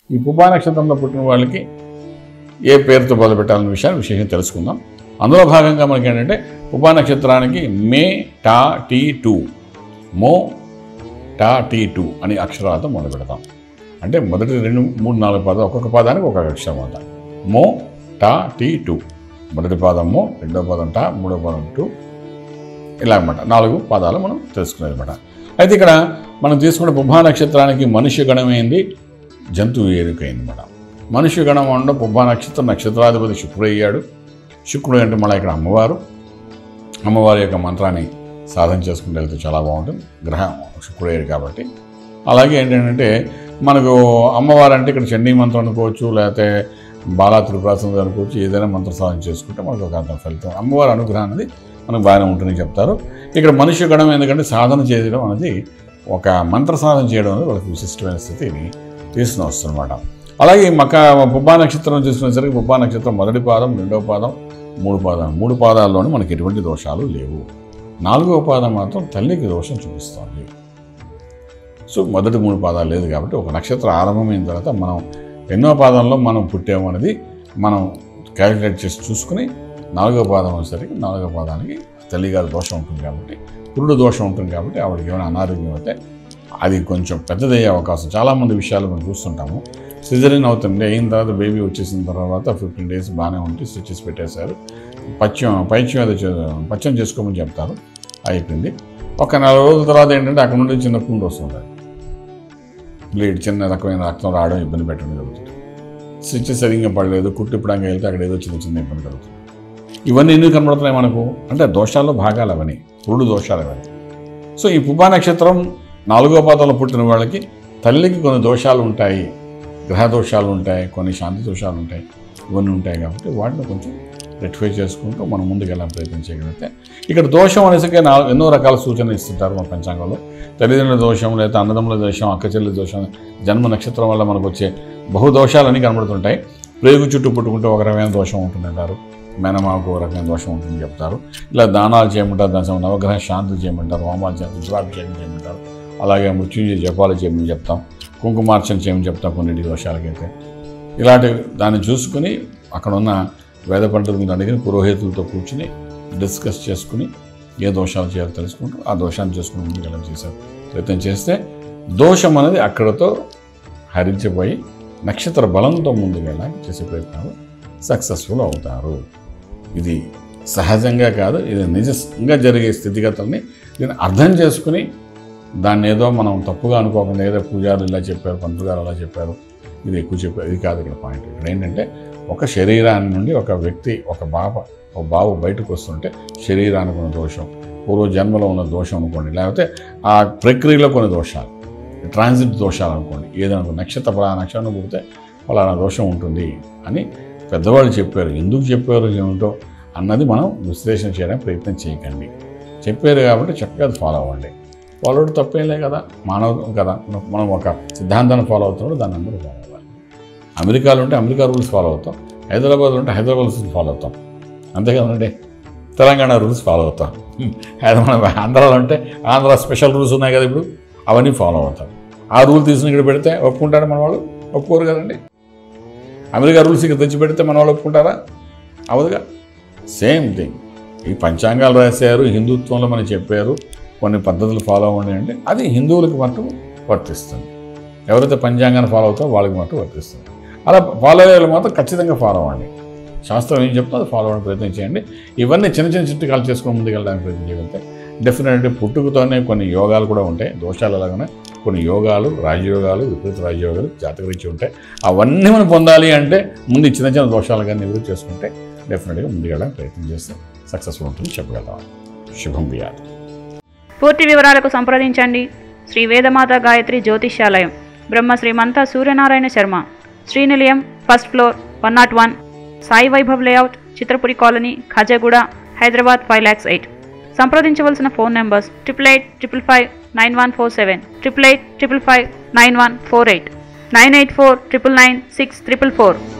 ఈ పుబ్బా నక్షత్రంలో పుట్టిన వాళ్ళకి ఏ పేరుతో మొదలు పెట్టాలనే విషయాన్ని విశేషం తెలుసుకుందాం అందులో భాగంగా మనకి ఏంటంటే పుబ్బా నక్షత్రానికి మే టా టీ టూ మో టా టీ టూ అనే అక్షరాలతో మొదలు పెడతాం అంటే మొదటి రెండు మూడు నాలుగు పదాలు ఒక్కొక్క పదానికి ఒక్కొక్క అక్షరం అవుతాం మో టా టీ టూ మొదటి పదం మో రెండో పదం టా మూడో పదం టూ ఇలా అనమాట నాలుగు పదాలు మనం తెలుసుకునేది అనమాట అయితే ఇక్కడ మనం తీసుకున్న పుబ్బా నక్షత్రానికి మనుష్య గణమైంది జంతువు ఏరుకైంది అనమాట మనుష్య గణం ఉండ పుబ్బా నక్షత్రం నక్షత్రాధిపతి శుక్రుడు అయ్యాడు శుక్రుడు అంటే మళ్ళీ ఇక్కడ అమ్మవారు అమ్మవారి యొక్క మంత్రాన్ని సాధన చేసుకుంటూ వెళ్తే చాలా బాగుంటుంది గ్రహం శుక్రుడు అయ్యాడు కాబట్టి అలాగే ఏంటంటే మనకు అమ్మవారు అంటే ఇక్కడ చండీ మంత్రం అనుకోవచ్చు లేకపోతే బాలా త్రిపురాసం అనుకోవచ్చు ఏదైనా మంత్ర సాధన చేసుకుంటే మనకు ఒక అర్థం ఫలితం అమ్మవారి అనుగ్రహం అనేది మనకు బాగానే ఉంటుందని చెప్తారు ఇక్కడ మనుష్య గణం ఎందుకంటే సాధన చేయడం అనేది ఒక మంత్ర సాధన చేయడం అనేది వాళ్ళకి విశిష్టమైన స్థితిని తీసుకుని వస్తుందన్నమాట అలాగే ఈ మక పుబ్బా నక్షత్రం చూసుకునేసరికి పుబ్బా నక్షత్రం మొదటి పాదం రెండవ పాదం మూడు పాదం మూడు పాదాల్లోనూ మనకి ఎటువంటి దోషాలు లేవు నాలుగవ పాదం మాత్రం తల్లికి దోషం చూపిస్తుంది సో మొదటి మూడు పాదాలు లేదు కాబట్టి ఒక నక్షత్రం ఆరంభమైన తర్వాత మనం ఎన్నో పాదంలో మనం పుట్టాము అనేది మనం క్యాలిక్యులేట్ చేసి చూసుకుని నాలుగో పాదం వచ్చేసరికి నాలుగో పాదానికి తల్లిగారి దోషం ఉంటుంది కాబట్టి పురుడు దోషం ఉంటుంది కాబట్టి ఆవిడకి ఏమైనా అనారోగ్యం అయితే అది కొంచెం పెద్దదయ్యే అవకాశం చాలామంది విషయాలు మనం చూస్తుంటాము సిజరిన్ అవుతుంది అయిన తర్వాత బేబీ వచ్చేసిన తర్వాత ఫిఫ్టీన్ డేస్ బాగానే ఉంటే స్టిచెస్ పెట్టేశారు పచ్చం పైచ్యం ఏదో చే- పచ్చం చేసుకోమని చెప్తారు అయిపోయింది ఒక నెల రోజుల తర్వాత ఏంటంటే అక్కడ నుండి చిన్న పుండు వస్తుంది బ్లీడ్ చిన్న రకమైన రక్తం రావడం ఇబ్బంది పెట్టడం జరుగుతుంది స్టిచెస్ సరిగ్గా పడలేదు కుట్టిప్పడానికి వెళ్తే అక్కడ ఏదో చిన్న చిన్న ఇబ్బంది కలుగుతుంది ఇవన్నీ ఎందుకు కనబడుతున్నాయి మనకు అంటే దోషాల్లో భాగాలు అవన్నీ పురుడు దోషాలు అవన్నీ సో ఈ పుబ్బా నక్షత్రం నాలుగో పాదంలో పుట్టిన వాళ్ళకి తల్లికి కొన్ని దోషాలు ఉంటాయి గ్రహ దోషాలు ఉంటాయి కొన్ని శాంతి దోషాలు ఉంటాయి ఇవన్నీ ఉంటాయి కాబట్టి వాటిని కొంచెం రెక్టిఫై చేసుకుంటూ మనం ముందుకు వెళ్ళాలని ప్రయత్నం చేయగలిగితే ఇక్కడ దోషం అనేసరికి నాలుగు ఎన్నో రకాల సూచనలు ఇస్తుంటారు మన పంచాంగంలో తల్లిదండ్రుల దోషం లేదా అన్నదమ్ముల దోషం అక్క చెల్లి దోషం జన్మ నక్షత్రం వల్ల మనకు వచ్చే బహు దోషాలన్నీ కనబడుతుంటాయి ప్రేగు చుట్టూ పుట్టుకుంటే ఒక రకమైన దోషం ఉంటుందంటారు మేనమాకు ఒక రకమైన దోషం ఉంటుందని చెప్తారు ఇలా దానాలు చేయమంటారు దాని సమయం నవగ్రహ శాంతి చేయమంటారు హోమాలు చేయమంటారు రుద్రాభిషేకం చేయమంటారు అలాగే మృత్యుంజయ జపాలు చేయమని చెప్తాం కుంకుమార్చన చేయమని చెప్తాం కొన్నిటి దోషాలకైతే ఇలాంటి దాన్ని చూసుకుని అక్కడ ఉన్న వేద పండితులను అడిగిన పురోహితులతో కూర్చుని డిస్కస్ చేసుకుని ఏ దోషాలు చేయాలో తెలుసుకుంటూ ఆ దోషాన్ని చేసుకుని ముందుకు వెళ్ళడం చేశారు ప్రయత్నం చేస్తే దోషం అనేది అక్కడతో హరించిపోయి నక్షత్ర బలంతో ముందుకు వెళ్ళడానికి చేసే ప్రయత్నాలు సక్సెస్ఫుల్ అవుతారు ఇది సహజంగా కాదు ఇది నిజంగా జరిగే స్థితిగతుల్ని దీన్ని అర్థం చేసుకుని దాన్ని ఏదో మనం తప్పుగా అనుకోకుండా ఏదో పూజారులు ఇలా చెప్పారు పంతులు గారు అలా చెప్పారు ఇది ఎక్కువ చెప్పారు ఇది కాదు ఇక్కడ పాయింట్ ఇక్కడ ఏంటంటే ఒక శరీరాన్ని నుండి ఒక వ్యక్తి ఒక బాబ ఒక బాబు బయటకు వస్తుంటే శరీరానికి ఉన్న దోషం పూర్వ జన్మలో ఉన్న దోషం అనుకోండి లేకపోతే ఆ ప్రక్రియలో కొన్ని దోషాలు ట్రాన్సిట్ దోషాలు అనుకోండి ఏదైనా ఒక నక్షత్ర ఫలానా నక్షత్రం పుడితే ఫలానా దోషం ఉంటుంది అని పెద్దవాళ్ళు చెప్పారు ఎందుకు చెప్పారు ఏమిటో అన్నది మనం విశ్లేషణ చేయడానికి ప్రయత్నం చేయకండి చెప్పారు కాబట్టి చక్కగా అది ఫాలో అవ్వండి ఫాలో అవడం తప్పేలే కదా మానవ కదా మనం ఒక సిద్ధాంతాన్ని ఫాలో అవుతున్నప్పుడు దాన్ని అందరూ ఫాలో అవ్వాలి అమెరికాలో ఉంటే అమెరికా రూల్స్ ఫాలో అవుతాం హైదరాబాద్ ఉంటే హైదరాబాద్ రూల్స్ ఫాలో అవుతాం అంతే కదండి తెలంగాణ రూల్స్ ఫాలో అవుతాం హైదరాబాద్ ఆంధ్రాలో ఉంటే ఆంధ్ర స్పెషల్ రూల్స్ ఉన్నాయి కదా ఇప్పుడు అవన్నీ ఫాలో అవుతాం ఆ రూల్ తీసుకుని ఇక్కడ పెడితే ఒప్పుకుంటారా మన వాళ్ళు ఒప్పుకోరు కదండి అమెరికా రూల్స్ ఇక్కడ తెచ్చి పెడితే మన వాళ్ళు ఒప్పుకుంటారా అవదుగా సేమ్ థింగ్ ఈ పంచాంగాలు రాశారు హిందుత్వంలో మనకి చెప్పారు కొన్ని పద్ధతులు ఫాలో అవ్వండి అంటే అది హిందువులకు మటుకు వర్తిస్తుంది ఎవరైతే పంచాంగాన్ని ఫాలో అవుతారో వాళ్ళకి మటుకు వర్తిస్తుంది అలా ఫాలో అయ్యే వాళ్ళు మాత్రం ఖచ్చితంగా ఫాలో అవ్వండి శాస్త్రం ఏం చెప్తుందో అది ఫాలో అవ్వడానికి ప్రయత్నం చేయండి ఇవన్నీ చిన్న చిన్న చిట్టికాలు చేసుకుని ముందుకు వెళ్ళడానికి ప్రయత్నం చేయగలిగితే డెఫినెట్లీ పుట్టుకతోనే కొన్ని యోగాలు కూడా ఉంటాయి దోషాలు అలాగనే కొన్ని యోగాలు రాజయోగాలు విపరీత రాజయోగాలు జాతకరీత్యా ఉంటాయి అవన్నీ మనం పొందాలి అంటే ముందు ఈ చిన్న చిన్న దోషాలు కానీ నివృత్తి చేసుకుంటే డెఫినెట్గా ముందుకెళ్ళడానికి ప్రయత్నం చేస్తే సక్సెస్ఫుల్ ఉంటుంది చెప్పగలుగుతాం శుభం బియాలి పూర్తి వివరాలకు సంప్రదించండి శ్రీ వేదమాత గాయత్రి జ్యోతిష్యాలయం Brahma Srimantha Suryanarayana Sharma Srinilayam first floor one nought one Sai Vaibhav layout Chitrapuri colony Khajaguda Hyderabad five lakhs eight సంప్రదించవలసిన phone numbers triple eight triple five nine one four seven triple eight triple five nine one four eight nine eight four triple nine six triple four